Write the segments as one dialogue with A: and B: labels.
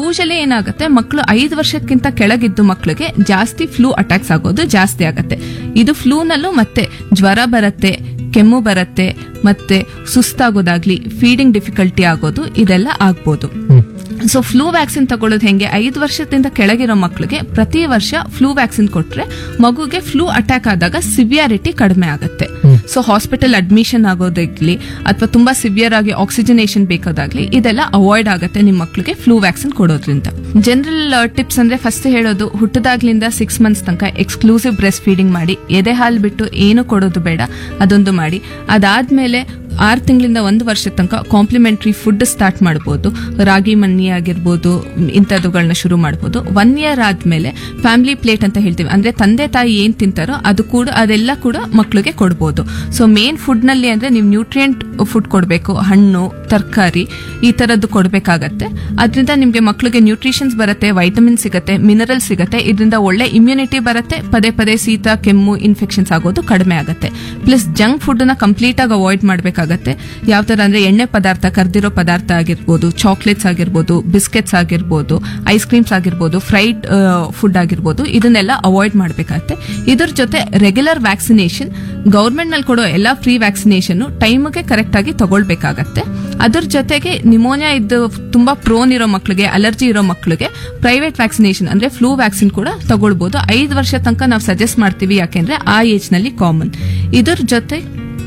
A: usually ಏನಾಗುತ್ತೆ ಮಕ್ಕಳು ಐದು ವರ್ಷಕ್ಕಿಂತ ಕೆಳಗಿದ್ದು ಮಕ್ಕಳಿಗೆ ಜಾಸ್ತಿ ಫ್ಲೂ ಅಟ್ಯಾಕ್ಸ್ ಆಗೋದು ಜಾಸ್ತಿ ಆಗುತ್ತೆ ಇದು ಫ್ಲೂನಲ್ಲೂ ಮತ್ತೆ ಜ್ವರ ಬರುತ್ತೆ ಕೆಮ್ಮು ಬರುತ್ತೆ ಮತ್ತೆ ಸುಸ್ತಾಗೋದಾಗ್ಲಿ ಫೀಡಿಂಗ್ ಡಿಫಿಕಲ್ಟಿ ಆಗೋದು ಇದೆಲ್ಲ ಆಗ್ಬೋದು ಸೊ ಫ್ಲೂ ವ್ಯಾಕ್ಸಿನ್ ತಗೊಳ್ಳೋದು ಹೆಂಗೆ ಐದು ವರ್ಷದಿಂದ ಕೆಳಗಿರೋ ಮಕ್ಕಳಿಗೆ ಪ್ರತಿ ವರ್ಷ ಫ್ಲೂ ವ್ಯಾಕ್ಸಿನ್ ಕೊಟ್ರೆ ಮಗುಗೆ ಫ್ಲೂ ಅಟ್ಯಾಕ್ ಆದಾಗ ಸಿವಿಯಾರಿಟಿ ಕಡಿಮೆ ಆಗುತ್ತೆ ಸೊ ಹಾಸ್ಪಿಟಲ್ ಅಡ್ಮಿಷನ್ ಆಗೋದಾಗ್ಲಿ ಅಥವಾ ತುಂಬಾ ಸಿವಿಯರ್ ಆಗಿ ಆಕ್ಸಿಜನೇಷನ್ ಬೇಕಾದಾಗ್ಲಿ ಇದೆಲ್ಲ ಅವಾಯ್ಡ್ ಆಗುತ್ತೆ ನಿಮ್ಮ ಮಕ್ಕಳಿಗೆ ಫ್ಲೂ ವ್ಯಾಕ್ಸಿನ್ ಕೊಡೋದ್ರಿಂದ ಜನರಲ್ ಟಿಪ್ಸ್ ಅಂದ್ರೆ ಫಸ್ಟ್ ಹೇಳೋದು ಹುಟ್ಟದಾಗ್ಲಿಂದ ಸಿಕ್ಸ್ ಮಂತ್ಸ್ ತನಕ ಎಕ್ಸ್ಕ್ಲೂಸಿವ್ ಬ್ರೆಸ್ಟ್ ಫೀಡಿಂಗ್ ಮಾಡಿ ಎದೆ ಹಾಲು ಬಿಟ್ಟು ಏನು ಕೊಡೋದು ಬೇಡ ಅದೊಂದು ಮಾಡಿ ಅದಾದ್ಮೇಲೆ ಆರು ತಿಂಗಳಿಂದ ಒಂದು ವರ್ಷದ ತನಕ ಕಾಂಪ್ಲಿಮೆಂಟ್ರಿ ಫುಡ್ ಸ್ಟಾರ್ಟ್ ಮಾಡ್ಬೋದು ರಾಗಿ ಮಣ್ಣಿ ಆಗಿರ್ಬೋದು ಇಂಥದ್ದುಗಳನ್ನ ಶುರು ಮಾಡ್ಬೋದು ಒನ್ ಇಯರ್ ಆದ್ಮೇಲೆ ಫ್ಯಾಮಿಲಿ ಪ್ಲೇಟ್ ಅಂತ ಹೇಳ್ತೀವಿ ಅಂದ್ರೆ ತಂದೆ ತಾಯಿ ಏನ್ ತಿಂತಾರೋ ಅದು ಕೂಡ ಅದೆಲ್ಲ ಕೂಡ ಮಕ್ಕಳಿಗೆ ಕೊಡ್ಬೋದು ಸೊ ಮೇನ್ ಫುಡ್ ನಲ್ಲಿ ಅಂದ್ರೆ ನೀವು ನ್ಯೂಟ್ರಿಯೆಂಟ್ ಫುಡ್ ಕೊಡಬೇಕು ಹಣ್ಣು ತರಕಾರಿ ಈ ತರದ್ದು ಕೊಡಬೇಕಾಗತ್ತೆ ಅದರಿಂದ ನಿಮ್ಗೆ ಮಕ್ಕಳಿಗೆ ನ್ಯೂಟ್ರಿಷನ್ಸ್ ಬರುತ್ತೆ ವೈಟಮಿನ್ ಸಿಗುತ್ತೆ ಮಿನರಲ್ ಸಿಗುತ್ತೆ ಇದರಿಂದ ಒಳ್ಳೆ ಇಮ್ಯುನಿಟಿ ಬರುತ್ತೆ ಪದೇ ಪದೇ ಶೀತ ಕೆಮ್ಮು ಇನ್ಫೆಕ್ಷನ್ಸ್ ಆಗೋದು ಕಡಿಮೆ ಆಗುತ್ತೆ ಪ್ಲಸ್ ಜಂಕ್ ಫುಡ್ ನ ಕಂಪ್ಲೀಟ್ ಆಗಿ ಅವಾಯ್ಡ್ ಮಾಡಬೇಕಾಗತ್ತೆ ಯಾವ ತರ ಅಂದ್ರೆ ಎಣ್ಣೆ ಪದಾರ್ಥ ಕರ್ದಿರೋ ಪದಾರ್ಥ ಆಗಿರ್ಬೋದು ಚಾಕ್ಲೇಟ್ಸ್ ಆಗಿರ್ಬೋದು ಬಿಸ್ಕೆಟ್ಸ್ ಆಗಿರ್ಬೋದು ಐಸ್ ಕ್ರೀಮ್ಸ್ ಆಗಿರ್ಬೋದು ಫ್ರೈಡ್ ಫುಡ್ ಆಗಿರ್ಬೋದು ಇದನ್ನೆಲ್ಲ ಅವಾಯ್ಡ್ ಮಾಡಬೇಕಾಗತ್ತೆ ಇದ್ರ ಜೊತೆ ರೆಗ್ಯುಲರ್ ವ್ಯಾಕ್ಸಿನೇಷನ್ ಗೌರ್ಮೆಂಟ್ ನಲ್ಲಿ ಕೊಡೋ ಎಲ್ಲಾ ಫ್ರೀ ವ್ಯಾಕ್ಸಿನೇಷನ್ ಟೈಮ್ಗೆ ಕರೆಕ್ಟ್ ಆಗಿ ತಗೊಳ್ಬೇಕಾಗತ್ತೆ ಅದ್ರ ಜೊತೆಗೆ ನಿಮೋನಿಯಾ ಇದ್ದು ತುಂಬಾ ಪ್ರೋನ್ ಇರೋ ಮಕ್ಕಳಿಗೆ ಅಲರ್ಜಿ ಇರೋ ಮಕ್ಕಳಿಗೆ ಪ್ರೈವೇಟ್ ವ್ಯಾಕ್ಸಿನೇಷನ್ ಅಂದ್ರೆ ಫ್ಲೂ ವ್ಯಾಕ್ಸಿನ್ ಕೂಡ ತಗೊಳ್ಬಹುದು ಐದು ವರ್ಷ ತನಕ ನಾವು ಸಜೆಸ್ಟ್ ಮಾಡ್ತೀವಿ ಯಾಕೆಂದ್ರೆ ಆ ಏಜ್ ನಲ್ಲಿ ಕಾಮನ್ ಇದ್ರ ಜೊತೆ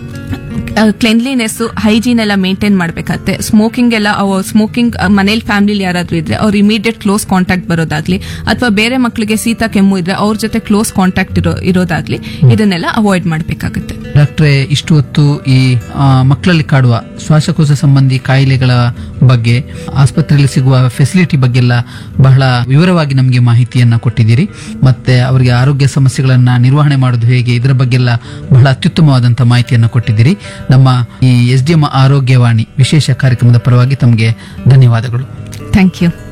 A: ಕ್ಲೆನ್ಲಿನೆಸ್ ಹೈಜೀನ್ ಎಲ್ಲ ಮೇಂಟೈನ್ ಮಾಡಬೇಕಾಗತ್ತೆ ಸ್ಮೋಕಿಂಗ್ ಎಲ್ಲ ಸ್ಮೋಕಿಂಗ್ ಮನೇಲಿ ಫ್ಯಾಮಿಲಿ ಯಾರಾದ್ರೂ ಇದ್ರೆ ಅವ್ರು ಇಮಿಡಿಯೇಟ್ ಕ್ಲೋಸ್ ಕಾಂಟ್ಯಾಕ್ಟ್ ಬರೋದಾಗ್ಲಿ ಅಥವಾ ಬೇರೆ ಮಕ್ಕಳಿಗೆ ಶೀತ ಕೆಮ್ಮು ಇದ್ರೆ ಅವ್ರ ಜೊತೆ ಕ್ಲೋಸ್ ಕಾಂಟ್ಯಾಕ್ಟ್ ಇರೋ ಇರೋದಾಗ್ಲಿ ಇದನ್ನೆಲ್ಲ ಅವಾಯ್ಡ್ ಮಾಡಬೇಕಾಗುತ್ತೆ
B: ಡಾಕ್ಟ್ರೆ ಇಷ್ಟು ಹೊತ್ತು ಈ ಆ, ಮಕ್ಕಳಲ್ಲಿ ಕಾಡುವ ಶ್ವಾಸಕೋಶ ಸಂಬಂಧಿ ಕಾಯಿಲೆಗಳ ಬಗ್ಗೆ ಆಸ್ಪತ್ರೆಯಲ್ಲಿ ಸಿಗುವ ಫೆಸಿಲಿಟಿ ಬಗ್ಗೆ ಎಲ್ಲ ಬಹಳ ವಿವರವಾಗಿ ನಮಗೆ ಮಾಹಿತಿಯನ್ನ ಕೊಟ್ಟಿದ್ದೀರಿ ಮತ್ತೆ ಅವರಿಗೆ ಆರೋಗ್ಯ ಸಮಸ್ಯೆಗಳನ್ನ ನಿರ್ವಹಣೆ ಮಾಡೋದು ಹೇಗೆ ಇದರ ಬಗ್ಗೆಲ್ಲ ಬಹಳ ಅತ್ಯುತ್ತಮವಾದಂತಹ ಮಾಹಿತಿಯನ್ನ ಕೊಟ್ಟಿದ್ದೀರಿ ನಮ್ಮ ಈ ಎಸ್ ಡಿ ಎಂ ಆರೋಗ್ಯವಾಣಿ ವಿಶೇಷ ಕಾರ್ಯಕ್ರಮದ ಪರವಾಗಿ ತಮಗೆ ಧನ್ಯವಾದಗಳು
A: ಥ್ಯಾಂಕ್ ಯು